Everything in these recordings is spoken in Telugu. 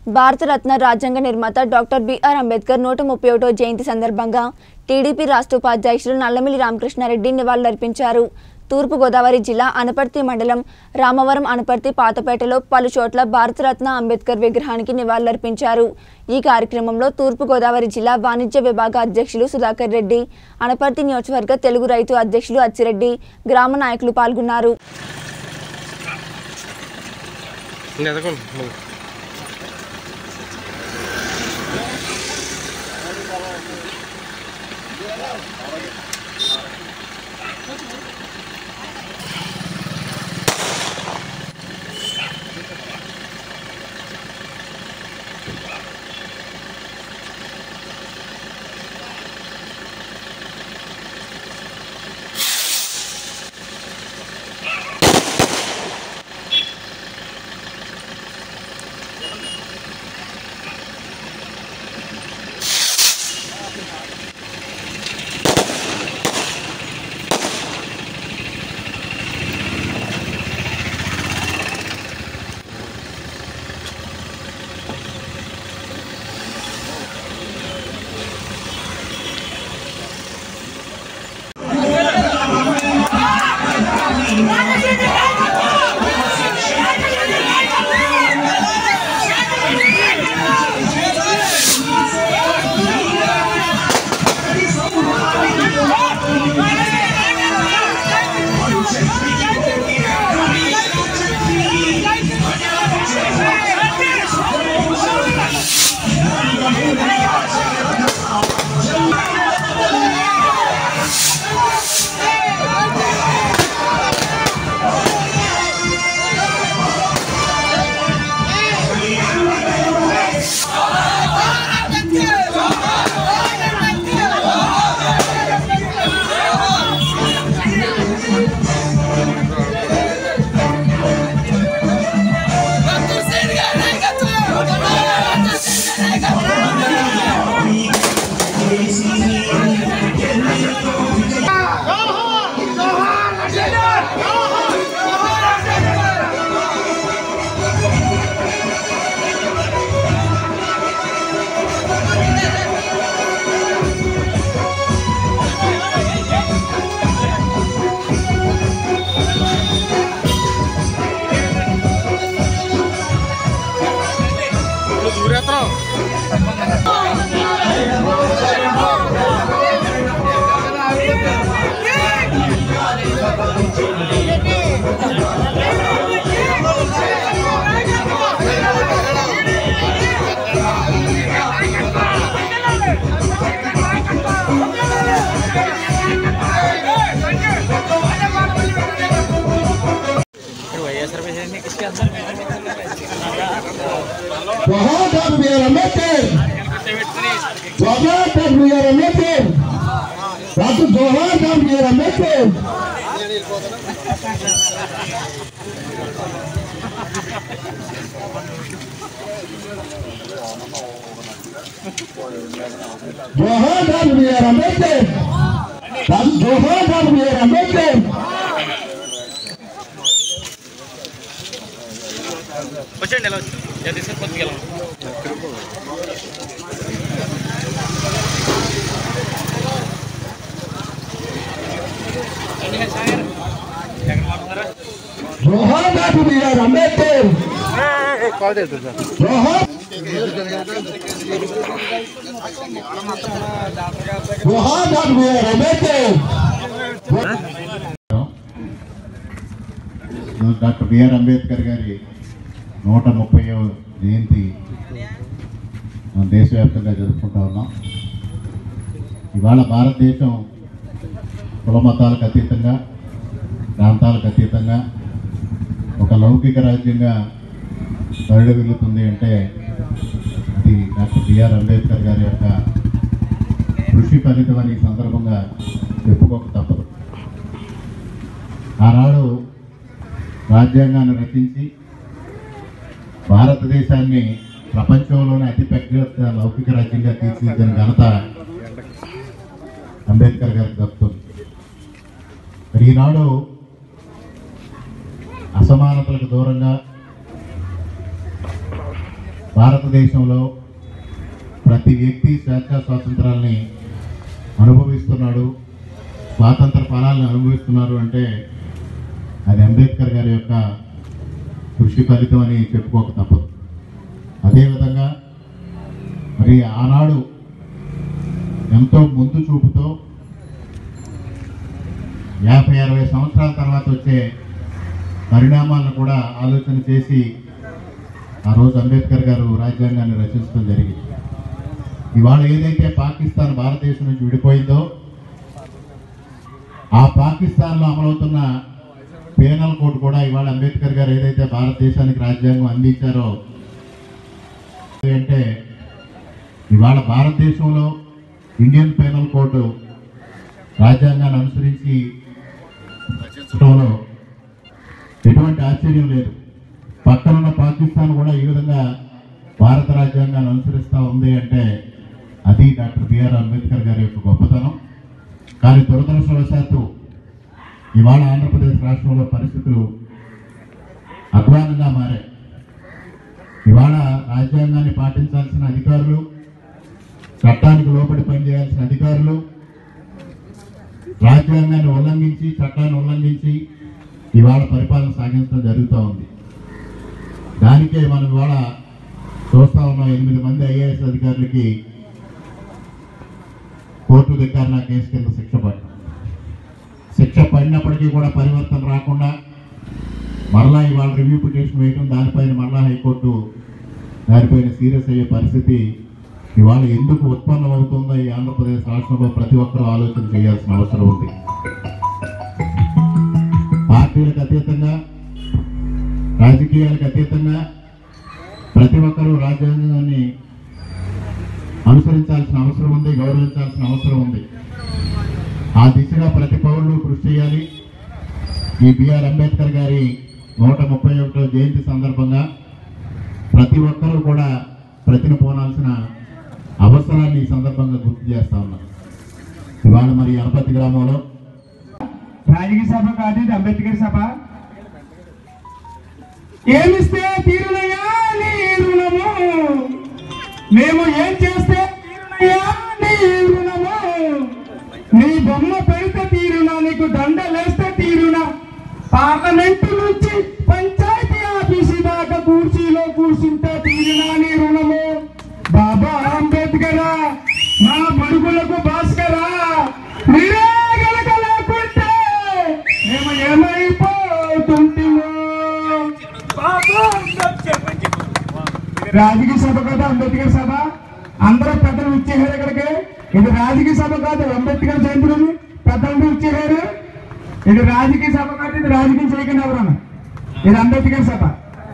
భారతరత్న రాజ్యాంగ నిర్మాత డాక్టర్ బిఆర్ అంబేద్కర్ నూట ముప్పై ఒకటో జయంతి సందర్భంగా టీడీపీ రాష్ట్ర ఉపాధ్యక్షులు నల్లమిల్లి రామకృష్ణారెడ్డి నివాళులర్పించారు తూర్పుగోదావరి జిల్లా అనపర్తి మండలం రామవరం అనపర్తి పాతపేటలో పలు చోట్ల భారతరత్న అంబేద్కర్ విగ్రహానికి నివాళులర్పించారు ఈ కార్యక్రమంలో తూర్పుగోదావరి జిల్లా వాణిజ్య విభాగ అధ్యక్షులు సుధాకర్ రెడ్డి అనపర్తి నియోజకవర్గ తెలుగు రైతు అధ్యక్షులు అచ్చిరెడ్డి గ్రామ నాయకులు పాల్గొన్నారు ఎదగండి నువ్వు దూరేత్రం జోహార్ డాక్టర్ బిఆర్ అంబేద్కర్ జోహార్ డాక్టర్ బిఆర్ అంబేద్కర్ డాక్టర్ జోహార్ డాక్టర్ బిఆర్ అంబేద్కర్ జోహార్ డాక్టర్ బిఆర్ అంబేద్కర్ డాక్టర్ జోహార్ డాక్టర్ బిఆర్ అంబేద్కర్ వచ్చేయండి ఎలా వచ్చి ఇలా తీసుకొని కొద్దిగా జోహార్ డాక్టర్ బిఆర్ అంబేద్కర్ జోహార్ జోహార్ doctor BR Ambedkar doctor BR Ambedkar గారి నూట ముప్పై జయంతి మనం దేశవ్యాప్తంగా జరుపుకుంటా ఉన్నాం ఇవాళ భారతదేశం కుల మతాలకు అతీతంగా ప్రాంతాలకు అతీతంగా ఒక లౌకిక రాజ్యంగా పరిడవిల్లుతుంది అంటే అది డాక్టర్ బిఆర్ అంబేద్కర్ గారి యొక్క కృషి ఫలితం అని ఈ సందర్భంగా చెప్పుకోక తప్పదు ఆనాడు రాజ్యాంగాన్ని రచించి భారతదేశాన్ని ప్రపంచంలోనే అతిపెద్ద లౌకిక రాజ్యంగా తీర్చిదిద్దిన ఘనత అంబేద్కర్ గారికి దక్కుతుంది మరి ఈనాడు అసమానతలకు దూరంగా భారతదేశంలో ప్రతి వ్యక్తి స్వేచ్ఛా స్వాతంత్రాలని అనుభవిస్తున్నాడు స్వాతంత్ర ఫలాలను అనుభవిస్తున్నారు అంటే అది అంబేద్కర్ గారి యొక్క కృషి ఫలితం అని చెప్పుకోక తప్పదు అదేవిధంగా మరి ఆనాడు ఎంతో ముందు చూపుతో యాభై అరవై సంవత్సరాల తర్వాత వచ్చే పరిణామాలను కూడా ఆలోచన చేసి ఆ రోజు అంబేద్కర్ గారు రాజ్యాంగాన్ని రచించడం జరిగింది ఇవాళ ఏదైతే పాకిస్తాన్ భారతదేశం నుంచి విడిపోయిందో ఆ పాకిస్తాన్లో అమలవుతున్న పేనల్ కోడ్ కూడా ఇవాళ అంబేద్కర్ గారు ఏదైతే భారతదేశానికి రాజ్యాంగం అందించారో అంటే ఇవాళ భారతదేశంలో ఇండియన్ పేనల్ కోడ్ రాజ్యాంగాన్ని అనుసరించి రచించడంలో ఎటువంటి ఆశ్చర్యం లేదు పక్కనున్న పాకిస్తాన్ కూడా ఈ విధంగా భారత రాజ్యాంగాన్ని అనుసరిస్తూ ఉంది అంటే అది డాక్టర్ బిఆర్ అంబేద్కర్ గారి యొక్క గొప్పతనం కానీ దురదృష్టవశాత్తు ఇవాళ ఆంధ్రప్రదేశ్ రాష్ట్రంలో పరిస్థితులు అధ్వానంగా మారాయి ఇవాళ రాజ్యాంగాన్ని పాటించాల్సిన అధికారులు చట్టానికి లోబడి పనిచేయాల్సిన అధికారులు రాజ్యాంగాన్ని ఉల్లంఘించి చట్టాన్ని ఉల్లంఘించి ఇవాళ పరిపాలన సాగించడం జరుగుతూ ఉంది దానికే మనం ఇవాళ చూస్తా ఉన్నాం ఎనిమిది మంది ఐఏఎస్ అధికారులకి కోర్టు ధిక్కారణ కేసు కింద శిక్ష పడ్డం శిక్ష పడినప్పటికీ కూడా పరివర్తన రాకుండా మరలా ఇవాళ రివ్యూ పిటిషన్ వేయడం దానిపైన మరలా హైకోర్టు దానిపైన సీరియస్ అయ్యే పరిస్థితి ఇవాళ ఎందుకు ఉత్పన్నం అవుతుందో ఈ ఆంధ్రప్రదేశ్ రాష్ట్రంలో ప్రతి ఒక్కరూ ఆలోచన చేయాల్సిన అవసరం ఉంది పార్టీలకు అతీతంగా రాజకీయాలకు అతీతంగా ప్రతి ఒక్కరూ రాజ్యాంగాన్ని అనుసరించాల్సిన అవసరం ఉంది గౌరవించాల్సిన అవసరం ఉంది ఆ దిశగా ప్రతి పౌరులు కృషి చేయాలి ఈ బిఆర్ అంబేద్కర్ గారి నూట ముప్పై ఒకటో జయంతి సందర్భంగా ప్రతి ఒక్కరూ కూడా ప్రతిని పోనాల్సిన అవసరాన్ని ఈ సందర్భంగా గుర్తు చేస్తా ఉన్నాం ఇవాళ మరి అనపతి గ్రామంలో రాజకీయ సభ కాదు ఇది అంబేద్కర్ సభ ఏమిస్తే తీరునయ్యా నీ రుణము మేము ఏం చేస్తే తీరునయ్యా నీ రుణము నీ బొమ్మ పెడితే తీరునా నీకు దండలేస్తే తీరునా పార్లమెంటు నుంచి పంచాయతీ ఆఫీసు దాకా కుర్చీలో కూర్చుంటే తీరునా నీ రుణము బాబా అంబేద్కరా నా బడుగులకు భాస్కరా మీరే గనక లేకుంటే మేము ఏమైపోతుంటిమో బాబా అంబేద్కర్ రాజకీయ సభ కదా అంబేద్కర్ సభ అందరూ పెద్దలు ఇచ్చేసారు ఇక్కడికి ఇది రాజకీయ సభ కాదు అంబేద్కర్ జయంతి రోజు పెద్దలు ఇచ్చేసారు ఇది రాజకీయ సభ కాదు ఇది రాజకీయం చేయకండి ఎవరన్నా ఇది అంబేద్కర్ సభ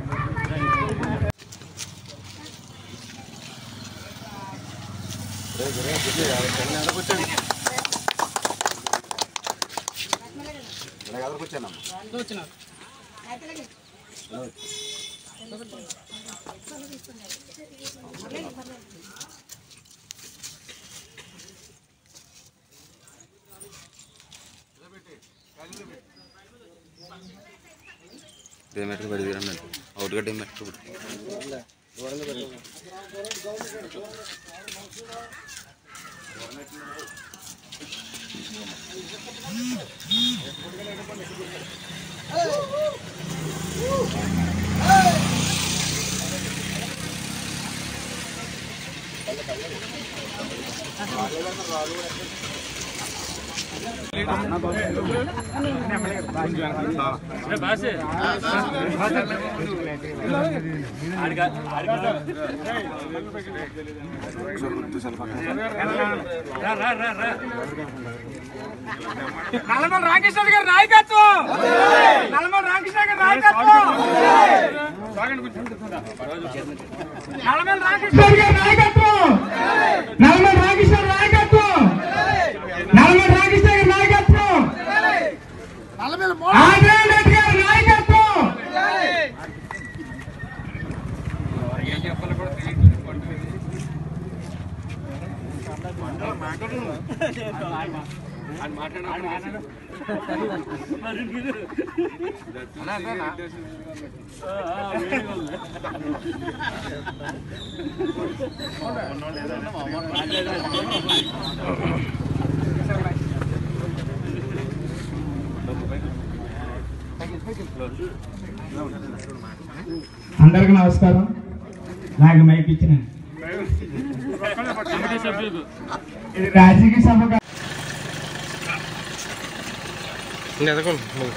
పేమెంట్ పెడితే అన్నట్టు అవుట్గా పేమెంట్ నల్లమల రామకృష్ణ గారి నాయకత్వం నల్లమల రామకృష్ణ గారి నాయకత్వం నల్లమల రామకృష్ణ గారి నాయకత్వం నల్లమల రామకృష్ణ గారి నాయకత్వం నల్లమల రామకృష్ణ గారి నాయకత్వం ఆంధ్ర అంబేద్కర్ గారి నాయకత్వం అందరికి నమస్కారం నాకు మైక్ ఇచ్చిన ఇది రాజకీయ సభ కాదు. ఎదగండి నువ్వు